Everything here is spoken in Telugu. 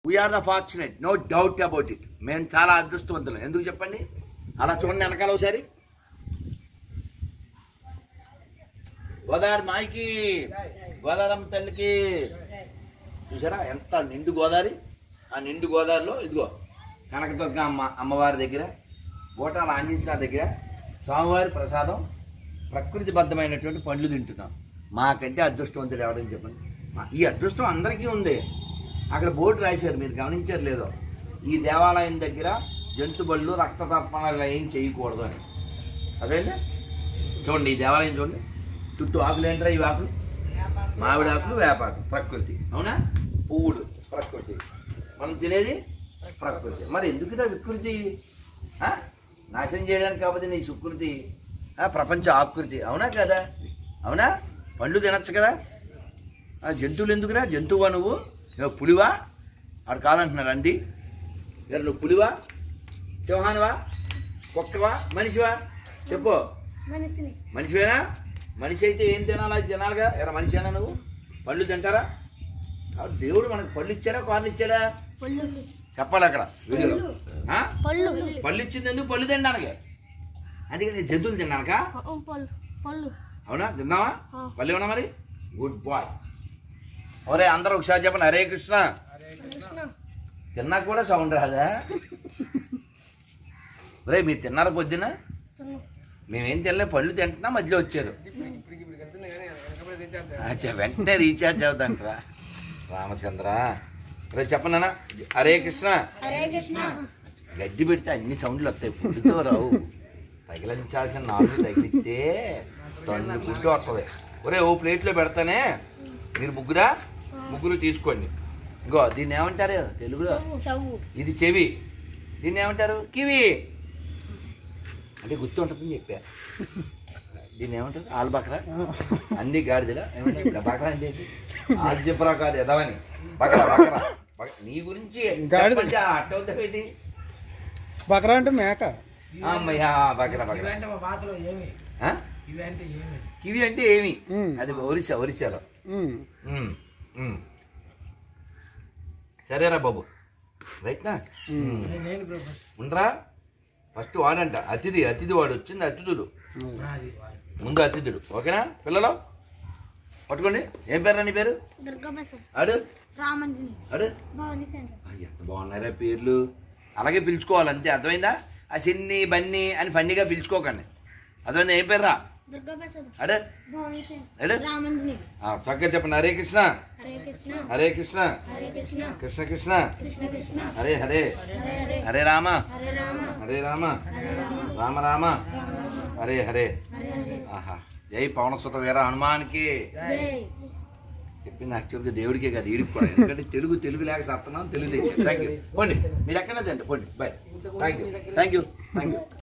We are the fortunate no doubt about it మేము చాలా అదృష్టవంతులం ఎందుకు చెప్పండి అలా చూడండి వెనకాల ఒకసారి గోదావరి మాయకి గోదావరమ్మ తల్లికి చూసారా ఎంత నిండు గోదావరి ఆ నిండు గోదావరిలో ఇదిగో కనకదుర్గ అమ్మ అమ్మవారి దగ్గర బోటాల ఆంజనేయ దగ్గర స్వామివారి ప్రసాదం ప్రకృతిబద్ధమైనటువంటి పండ్లు తింటున్నాం మాకంటే అదృష్టవంతుడు ఎవడని చెప్పండి మా- ఈ అదృష్టం అందరికీ ఉంది అక్కడ బోర్డు రాశారు మీరు గమనించారు లేదో ఈ దేవాలయం దగ్గర జంతుబళ్ళు రక్త తర్పణాలు ఏం చేయకూడదు అని అదేంటి చూడండి ఈ దేవాలయం చూడండి చుట్టూ ఆకులు ఏంటారా ఈ ఆకులు మామిడి ఆకులు వేపాకు ప్రకృతి అవునా పువ్వులు ప్రకృతి మనం తినేది ప్రకృతి మరి ఎందుకురా వికృతి ఆ? నాశనం చేయడానికి కాకపోతే నీ సుకృతి ఆ, ప్రపంచ ఆకృతి అవునా కదా అవునా పండ్లు తినచ్చు కదా ఆ, జంతువులు ఎందుకురా జంతువా నువ్వు నువ్వు పులివా ఆడు కాదంటున్నారు అండి ఎవరు నువ్వు పులివా సింహానివా కుక్కవా మనిషివా చెప్పు మనిషిని మనిషివేనా మనిషి అయితే ఏం తినాలా అది తినాలిగా ఎరా మనిషినా నువ్వు పళ్ళు తింటారా కాబట్టి దేవుడు మనకు పళ్ళు ఇచ్చాడా కార్లు ఇచ్చాడా పళ్ళు చెప్పాలి అక్కడ వీడియోలో ఆ? పళ్ళు పళ్ళు ఇచ్చింది ఎందుకు పళ్ళు తినడానికి అందుకని జంతువులు తిన్నానుకా పళ్ళు పళ్ళు అవునా తిన్నావా ఆ. పళ్ళు ఏమన్నా మరి గుడ్ బాయ్ ఒరే అందరూ ఒకసారి చెప్పండి హరే కృష్ణ కృష్ణ తిన్నా కూడా సౌండ్ రాదా ఒరే మీరు తిన్నారా పొద్దున తిన్ను. మేమేం తినలే పళ్ళు తింటున్నా మధ్యలో వచ్చారు అచ్చా వెంటనే రీఛార్జ్ అవుతాంట్రా రామచంద్ర రేపు చెప్పనా హరే కృష్ణ హరే కృష్ణ గడ్డి పెడితే అన్ని సౌండ్లు వస్తాయి పుట్టుతో రావు తగిలించాల్సిన నాలుగు తగిలిస్తే తన్నుకుంటూ వస్తుంది ఒరే ఓ ప్లేట్లో పెడతానే మీరు ముగ్గురా ముగ్గురు తీసుకోండి ఇంకో దీన్ని ఏమంటారు తెలుగులో చవ్వు ఇది చెవి దీన్ని ఏమంటారు కివి అంటే గుర్తు ఉంటుందని చెప్పా దీన్ని ఏమంటారు ఆలు బకరా అన్ని గాడిదలా ఏమంటారు బకరా అంటే ఏంటి ఆల్జిబ్రా కాదు ఎదవని బకరా బకరా బక- నీ గురించి గాడిద. చెప్పండి, ఆ అట్ట అవుతావేంటి బకరా అంటే మేక అమ్మయ్యా బకరా బకరా ఇవంటే మా భాషలో ఏమి ఆ? ఇవంటే ఏమి కివి అంటే ఏమి ఉమ్. అది ఒరిస్సా ఒరిస్సాలో ఉమ్. ఉమ్, ఉమ్. సరేరా బాబు రైట్నా ఉమ్. నేను ప్రభు ఉండరా ఫస్ట్ వాడంట అతిథి అతిథి వాడు వచ్చింది అతిథుడు అది ముందు అతిథుడు ఓకేనా పిల్లలు పట్టుకోండి ఏం పేరు నీ పేరు దుర్గా ప్రసాద్ అడు రామంజని అడు భవానీ సెంటర్ ఆ, ఎంత బాగున్నారా పేర్లు అలాగే పిలుచుకోవాలి అంతే అర్థమైందా ఆ చిన్ని బన్ని అని ఫన్నీగా పిలుచుకోకండి అర్థమైందా ఏం పేరు రా దుర్గా ప్రసాద్ అడు భవానీ ఎడు? సెంటర్ రామంజని ఆ, చక్కగా చెప్పండి హరే కృష్ణ హరే కృష్ణ హరే కృష్ణ హరే కృష్ణ కృష్ణ కృష్ణ కృష్ణ కృష్ణ హరే హరే హరే హరే హరే రామ హరే రామ హరే రామ హరే రామ రామ రామ హరే హరే హరే హరే ఆహా జై పవనసుత వీర హనుమాన్కి జై చెప్పింది యాక్చువల్గా దేవుడికే కాదు ఈడికి కూడా ఎందుకంటే తెలుగు తెలుగు లేక సత్తున్నాం తెలుగు తెచ్చాను థ్యాంక్ యూ పోండి మీరు ఎక్కడ తింటే పోండి bye thank you thank you thank you